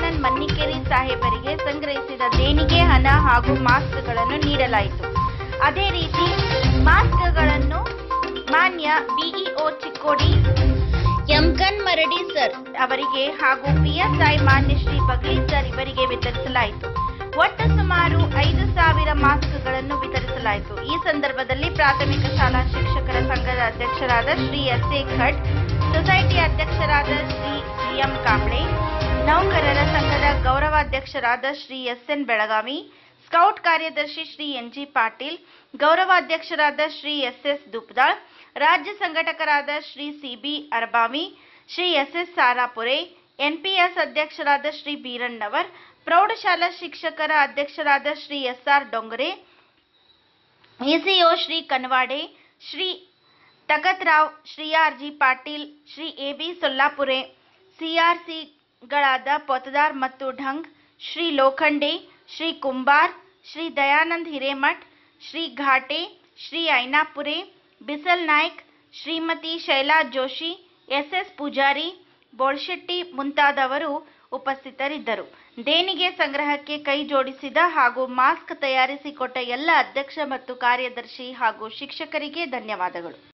ದಯಾನಂದ್ ಮನ್ನಿಕೇರಿ ಸಾಹೇಬರಿಗೆ ಸಂಗ್ರಹಿಸಿದ ದೇಣಿಗೆ ಹಣ ಹಾಗೂ ಮಾಸ್ಕ್ಗಳನ್ನು ನೀಡಲಾಯಿತು ಅದೇ ರೀತಿ ಮಾಸ್ಕ್ಗಳನ್ನು ಮಾನ್ಯ BEO Chikkodi Yamakanmaradi sir ಅವರಿಗೆ ಹಾಗೂ ಪಿಎಸ್ಐ ಮಾನ್ಯ ಶ್ರೀ ಬಗ್ಲೀದ್ ಸರ್ ಇವರಿಗೆ ವಿತರಿಸಲಾಯಿತು ಒಟ್ಟು ಸುಮಾರು ಐದು ಸಾವಿರ ಮಾಸ್ಕ್ಗಳನ್ನು ವಿತರಿಸಲಾಯಿತು ಈ ಸಂದರ್ಭದಲ್ಲಿ ಪ್ರಾಥಮಿಕ ಶಾಲಾ ಶಿಕ್ಷಕರ ಸಂಘದ ಅಧ್ಯಕ್ಷರಾದ Shri S A Khat society ಅಧ್ಯಕ್ಷರಾದ ಶ್ರೀ ಜಿಎಂ ಕಾಂಬ್ಳೆ ನೌಕರರ ಸಂಘದ ಗೌರವಾಧ್ಯಕ್ಷರಾದ Shri S N Belagavi scout ಕಾರ್ಯದರ್ಶಿ ಶ್ರೀ ಎನ್ ಜಿ ಪಾಟೀಲ್ ಗೌರವಾಧ್ಯಕ್ಷರಾದ ಶ್ರೀ ಎಸ್ ಎಸ್ ದುಪ್ದಾಳ್ ರಾಜ್ಯ ಸಂಘಟಕರಾದ Shri C B Arabavi Shri S S Sarapure NPS ಅಧ್ಯಕ್ಷರಾದ ಶ್ರೀ ಬೀರಣ್ಣವರ್ ಪ್ರೌಢಶಾಲಾ ಶಿಕ್ಷಕರ ಅಧ್ಯಕ್ಷರಾದ Shri S R Dongare ECO Shri Kanwade Shri Takatrao Shri R G Patil Shri A B Sollapure ಸಿಆರ್ಸಿಗಳಾದ ಪೊತದಾರ್ ಮತ್ತು ಢಂಗ್ ಶ್ರೀ ಲೋಖಂಡೆ ಶ್ರೀ ಕುಂಬಾರ್ ಶ್ರೀ ದಯಾನಂದ್ ಹಿರೇಮಠ್ ಶ್ರೀ ಘಾಟೆ ಶ್ರೀ ಐನಾಪುರೆ ಬಿಸಲ್ ನಾಯ್ಕ್ ಶ್ರೀಮತಿ ಶೈಲಾ ಜೋಶಿ ಎಸ್ ಎಸ್ ಪೂಜಾರಿ ಬೋಳ್ಶೆಟ್ಟಿ ಮುಂತಾದವರು ಉಪಸ್ಥಿತರಿದ್ದರು ದೇಣಿಗೆ ಸಂಗ್ರಹಕ್ಕೆ ಕೈ ಜೋಡಿಸಿದ ಹಾಗೂ ಮಾಸ್ಕ್ ತಯಾರಿಸಿಕೊಟ್ಟ ಎಲ್ಲ ಅಧ್ಯಕ್ಷ ಮತ್ತು ಕಾರ್ಯದರ್ಶಿ ಹಾಗೂ ಶಿಕ್ಷಕರಿಗೆ ಧನ್ಯವಾದಗಳು